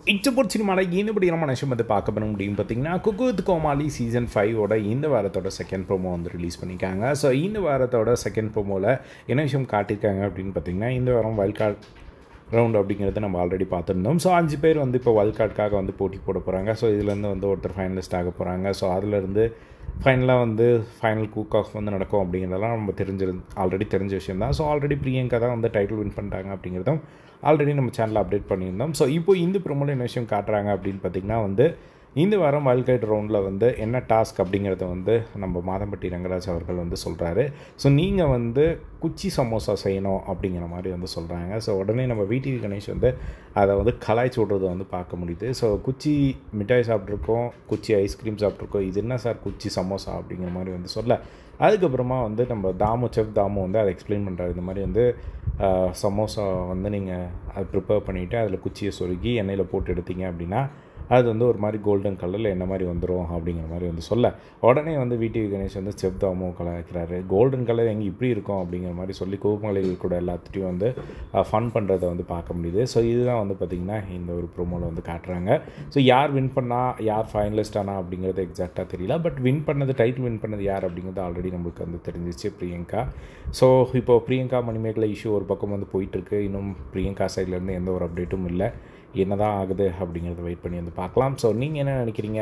இச்சப்பூர் சினிமாவில் இன்னபடி நம்ம நிமிஷம் வந்து பார்க்க பண்ண முடியும் பார்த்தீங்கன்னா குக்குத் கோமாளி சீசன் ஃபைவோட இந்த வாரத்தோட செகண்ட் ப்ரோமோ வந்து ரிலீஸ் பண்ணியிருக்காங்க ஸோ இந்த வாரத்தோட செகண்ட் ப்ரோமோவில் என்ன விஷயம் காட்டியிருக்காங்க அப்படின்னு பார்த்தீங்கன்னா இந்த வாரம் வைல்ட் கார்டு ரவுண்ட் அப்படிங்கிறத நம்ம ஆல்ரெடி பார்த்துருந்தோம் ஸோ அஞ்சு பேர் வந்து இப்போ வைல்ட் கார்டுக்காக வந்து போட்டி போட போகிறாங்க ஸோ இதுலேருந்து வந்து ஒருத்தர் ஃபைனலிஸ்ட் ஆக போகிறாங்க ஸோ அதுலேருந்து ஃபைனலாக வந்து ஃபைனல் குக் ஆஃப் வந்து நடக்கும் அப்படிங்கிறதெல்லாம் நம்ம தெரிஞ்சிரு ஆல்ரெடி தெரிஞ்ச விஷயம் தான் ஸோ ஆல்ரெடி பிரியங்கா தான் வந்து டைட்டில் வின் பண்ணிட்டாங்க அப்படிங்கிறதும் ஆல்ரெடி நம்ம சேனலில் அப்டேட் பண்ணியிருந்தோம் ஸோ இப்போ இந்த ப்ரோமோவில் என்ன விஷயம் காட்டுறாங்க அப்படின்னு பார்த்திங்கன்னா வந்து இந்த வாரம் வைல்ட் கார்டு ரவுண்டில் வந்து என்ன டாஸ்க் அப்படிங்கிறத வந்து நம்ம மாதம்பட்டி ரங்கராஜ் அவர்கள் வந்து சொல்கிறாரு ஸோ நீங்கள் வந்து குச்சி சமோசா செய்யணும் அப்படிங்கிற மாதிரி வந்து சொல்கிறாங்க ஸோ உடனே நம்ம விடிவி கணேஷ் வந்து அதை வந்து கலாய்ச்சி விட்றதை வந்து பார்க்க முடியுது ஸோ குச்சி மிட்டாய் சாப்பிட்ருக்கோம் குச்சி ஐஸ்கிரீம் சாப்பிட்ருக்கோம் இது என்ன சார் குச்சி சமோசா அப்படிங்கிற மாதிரி வந்து சொல்ல அதுக்கப்புறமா வந்து நம்ம தாமு செஃப் தாமு வந்து அதை எக்ஸ்பிளைன் பண்ணுறாரு இந்த மாதிரி வந்து சமோசா வந்து நீங்கள் அதை ப்ரிப்பேர் பண்ணிவிட்டு அதில் குச்சியை சொருகி எண்ணெயில் போட்டு எடுத்தீங்க அப்படின்னா அது வந்து ஒரு மாதிரி கோல்டன் கலரில் என்ன மாதிரி வந்துடும் அப்படிங்கிற மாதிரி வந்து சொல்ல உடனே வந்து விடிவி கணேஷ் வந்து செஃப் தாமு கலாய்க்கிறாரு கோல்டன் கலர் எங்கே இப்படி இருக்கும் அப்படிங்கிற மாதிரி சொல்லி கோகுமலைகள் கூட எல்லாத்துட்டையும் வந்து ஃபன் பண்ணுறதை வந்து பார்க்க முடியுது ஸோ இதுதான் வந்து பார்த்திங்கன்னா இந்த ஒரு ப்ரோமோவில் வந்து காட்டுறாங்க ஸோ யார் வின் பண்ணால் யார் ஃபைனலிஸ்ட் ஆனா அப்படிங்கிறது எக்ஸாக்டாக தெரியல பட் வின் பண்ணது டைட்டில் வின் பண்ணது யார் அப்படிங்கிறது ஆல்ரெடி நம்மளுக்கு வந்து தெரிஞ்சிச்சு பிரியங்கா ஸோ இப்போ பிரியங்கா மணிமேகலை இஷ்யூ ஒரு பக்கம் வந்து போயிட்டுருக்கு இன்னும் பிரியங்கா சைட்லேருந்து எந்த ஒரு அப்டேட்டும் இல்லை என்ன தான் ஆகுது அப்படிங்கிறத வெயிட் பண்ணி வந்து பார்க்கலாம் ஸோ நீங்கள் என்ன நினைக்கிறீங்க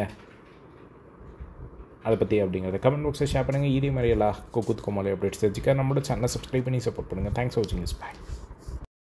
அதை பற்றி அப்படிங்கிறத கமெண்ட் பாக்ஸில் ஷேர் பண்ணுங்கள் இதே மாதிரி எல்லா குக்குத் கோமாளி அப்டேட்ஸ் தெரிஞ்சுக்க நம்மளோட சேனலை சப்ஸ்கிரைப் பண்ணி சப்போர்ட் பண்ணுங்கள் தேங்க்ஸ் ஃபார் வாட்சிங் இஸ் பாய்